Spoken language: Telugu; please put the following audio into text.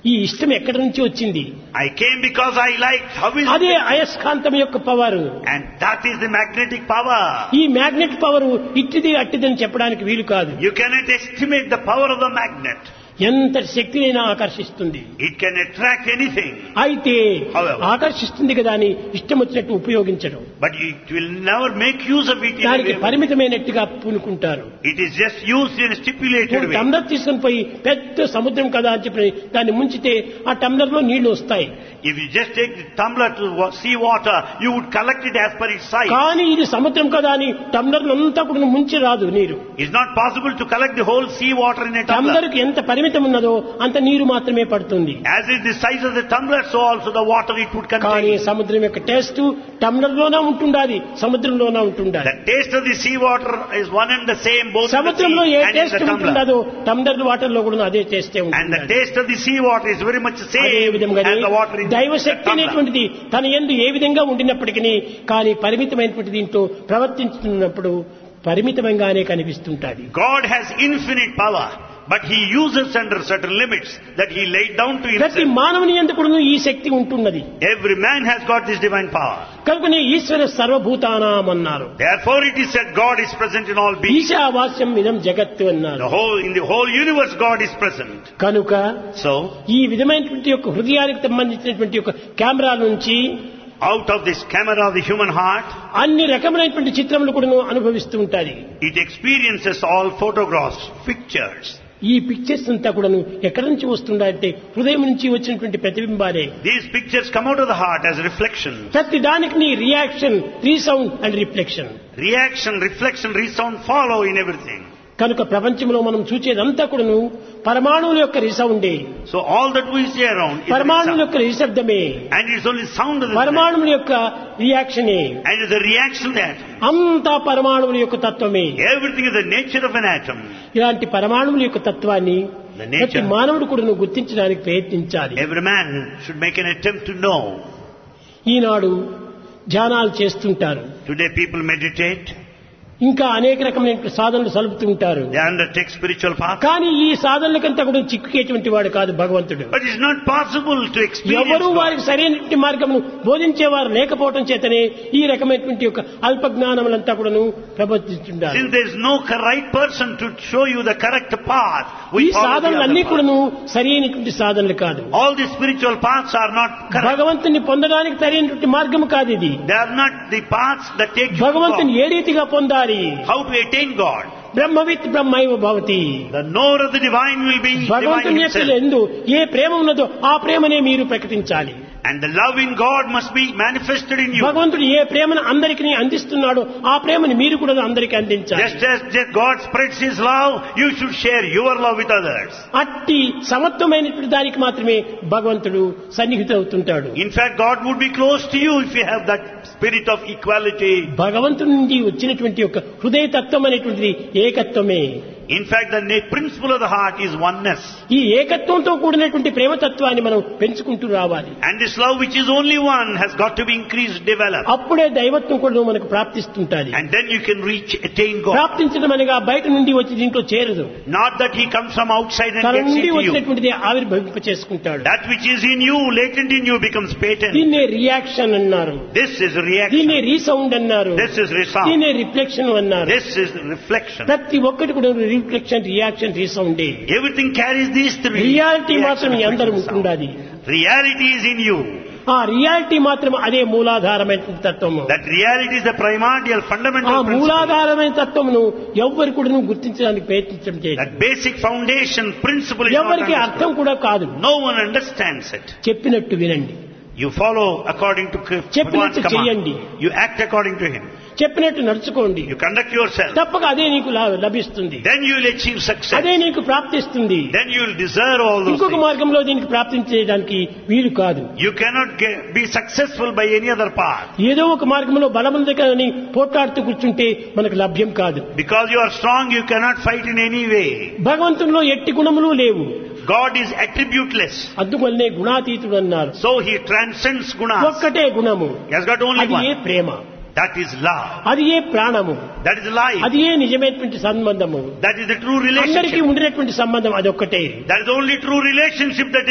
ఈ ఇష్టం ఎక్కడి నుంచి వచ్చింది I came because I liked. How is అదే it? అయస్కాంతం యొక్క power And that is the magnetic power. ఈ మ్యాగ్నెట్ పవర్ ఇట్టిది అట్టిదని చెప్పడానికి వీలు కాదు You cannot estimate the power of the magnet. ఎంత శక్తినైనా ఆకర్షిస్తుంది It can attract anything. అయితే However. ఆకర్షిస్తుంది కదా అని ఇష్టం వచ్చినట్టు ఉపయోగించడం But it will never make use of it in a దానికి way. పరిమితమైనట్టుగా పూనుకుంటారు It is just used in a stipulated way. టమ్లర్ తీసుకుని పోయి పెద్ద సముద్రం కదా అని చెప్పి దాన్ని ముంచితే ఆ టమ్లర్ లో నీళ్లు వస్తాయి If you just take the tumbler to wa- sea water, you would collect it as per its size. కానీ ఇది సముద్రం కదా అని టమ్లర్ అంతా కూడా ముంచి రాదు నీరు It's not possible to collect the whole sea water in a tumbler. టమ్లర్ కి ఎంత పరిమితం ఉన్నదో అంత నీరు మాత్రమే పడుతుంది As is the size of the tumbler, so also the water it would కానీ contain. సముద్రం యొక్క టేస్ట్ టమ్లర్ లోనే ఉంటుండాలి సముద్రంలోనే ఉంటుండాలి The taste of the sea water is one and the same both in the సముద్రంలో sea ఏ and in the taste tumbler. ఉంటుండదో టమ్లర్ వాటర్ లో కూడా అదే టేస్టే And the ఉంటుంది taste of the sea water is very much the అదే same విధంగా as the water in the దైవశక్తి tumbler. అనేటువంటిది తన ఎందు ఏ విధంగా ఉండినప్పటికీ కానీ పరిమితమైనటువంటి దీంట్లో ప్రవర్తించుతున్నప్పుడు పరిమితంగానే కనిపిస్తుంటాది God has infinite power, but He uses under certain limits that He laid down to ప్రతి Himself. మానవుని ఎందుకు ఈ శక్తి ఉంటున్నది Every man has got this divine power. కనుకనే ఈశ్వర సర్వభూతానాం అన్నారు Therefore it is said God is present in all beings. ఈశావాస్యం ఇదం జగత్తు అన్నారు The whole, in the whole universe God is present. కనుక So, ఈ విధమైనటువంటి యొక్క హృదయానికి సంబంధించినటువంటి యొక్క కెమెరా నుంచి out of this camera of the human heart, అన్ని రకములైనటువంటి చిత్రములు కూడా అనుభవిస్తూ ఉంటాయి it experiences all photographs, pictures. ఈ పిక్చర్స్ అంతా కూడాను ఎక్కడి నుంచి వస్తుందంటే హృదయం నుంచి వచ్చినటువంటి ప్రతిబింబాలే These pictures come out of the heart as reflection. ప్రతి దానికి నీ reaction resound and reflection Reaction, reflection, resound follow in everything. కనుక ప్రపంచంలో మనం చూచేదంతా కూడాను పరమాణువుల యొక్క రిసౌండే So all that we see around is పరమాణువుల resound. యొక్క నిశ్శబ్దమే And it's only sound of the sound. పరమాణువుల యొక్క రియాక్షనే And it's the reaction of the atom. అంతా పరమాణువుల యొక్క తత్వమే Everything is the nature of an atom. ఇలాంటి పరమాణువుల యొక్క తత్వాన్ని The nature. ప్రతి మానవుడు కూడా గుర్తించడానికి ప్రయత్నించాలి Every man should make an attempt to know. ఈనాడు ధ్యానాలు చేస్తుంటారు Today people meditate, ఇంకా అనేక రకమైన సాధనలు సలుపుతూ ఉంటారు they undertake spiritual path. కానీ ఈ సాధనలకంతా కూడా చిక్కుకేటువంటి వాడు కాదు భగవంతుడు But it's not possible to experience ఎవరు God. వారికి సరైనటువంటి మార్గమును బోధించేవారు లేకపోవటం చేతనే ఈ రకమైనటువంటి యొక్క అల్ప జ్ఞానములంతా కూడాను ప్రబోధించుంటారు Since there is no cor- right person to show you the correct path, ఈ we follow the సాధనలన్నీ other path. కూడాను సరైనటువంటి సాధనలు కాదు All the spiritual paths are not correct. భగవంతుని పొందడానికి సరైనటువంటి మార్గం కాదు ఇది They are not the paths that take you to భగవంతుని God. ఏ రీతిగా పొందాలి How to attain God. బ్రహ్మవిత్ బ్రహ్మైవ భవతి The knower of the divine will be divine భగవంతుని యొక్క himself. ఎందు ఏ ప్రేమ ఉన్నదో ఆ ప్రేమనే మీరు ప్రకటించాలి And the love in God must be manifested in you. భగవంతుడు ఏ ప్రేమను అందరికీ అందిస్తున్నాడో ఆ ప్రేమను మీరు కూడా అందరికీ అందించాలి Just as just God spreads His love, you should share your love with others. అట్టి సమత్వమైనటువంటి దానికి మాత్రమే భగవంతుడు సన్నిహితవుతుంటాడు In fact, God would be close to you if you have that spirit of equality. భగవంతుడి నుండి వచ్చినటువంటి యొక్క హృదయ తత్వం అనేటువంటిది ఏకత్వమే In fact, the na- principle of the heart is oneness. ఈ ఏకత్వంతో కూడినటువంటి ప్రేమతత్వాన్ని మనం పెంచుకుంటూ రావాలి And this love which is only one has got to be increased, developed. అప్పుడే దైవత్వం కూడా మనకు ప్రాప్తిస్తుంటాది And then you can reach, attain God. ప్రాప్తించడం అనగా బయట నుండి వచ్చి దీంట్లో చేరదు Not that He comes from outside and తన gets నుండి into you. వచ్చినటువంటిది ఆవిర్భవింప చేసుకుంటాడు That which is in you, latent in you, becomes patent. దీన్నే రియాక్షన్ అన్నారు This is దీన్నే reaction. రీసౌండ్ అన్నారు This is resound. దీన్నే రిఫ్లెక్షన్ అన్నారు This is reflection. ప్రతి ఒక్కటి కూడా రిఫ్లెక్షన్ రియాక్షన్ రీసౌండే Everything carries these three. Reality మాత్రం Reaction, అందరూ reflection, sound. ఉంటుండాలి Reality is in you. ఆ రియాలిటీ మాత్రం అదే మూలాధారమైనటువంటి తత్వము That reality is the primordial, ఆ fundamental principle. మూలాధారమైన తత్వమును ఎవ్వరు కూడా గుర్తించడానికి ప్రయత్నించడం చేయదు That basic foundation principle is not ఎవరికి అర్థం understood. కూడా కాదు No one understands it. చెప్పినట్టు వినండి You follow according to K- చెప్పినట్టు Bhagwan's command. చేయండి. You act according to Him. చెప్పినట్టు నడుచుకోండి You conduct yourself. తప్పక అదే నీకు లా- లభిస్తుంది Then you will achieve success. అదే నీకు ప్రాప్తిస్తుంది Then you will deserve all those ఇంకొక things. మార్గంలో దీనికి ప్రాప్తించేయడానికి వీలు కాదు You cannot get, be successful by any other path. ఏదో ఒక మార్గంలో బలముంది కదని పోట్లాడుతూ కూర్చుంటే మనకు లభ్యం కాదు Because you are strong, you cannot fight in any way. భగవంతునిలో ఎట్టి గుణములు లేవు God is attributeless. అందువల్లనే గుణాతీతుడు అన్నారు So He transcends guna. ఒక్కటే గుణము He has got only అది ఏ one. Prema That is love. అది ఏ ప్రాణము That is life. అది ఏ నిజమైనటువంటి సంబంధము That is the true అందరికీ relationship. ఉండినటువంటి సంబంధం అదొక్కటే That is the only true relationship that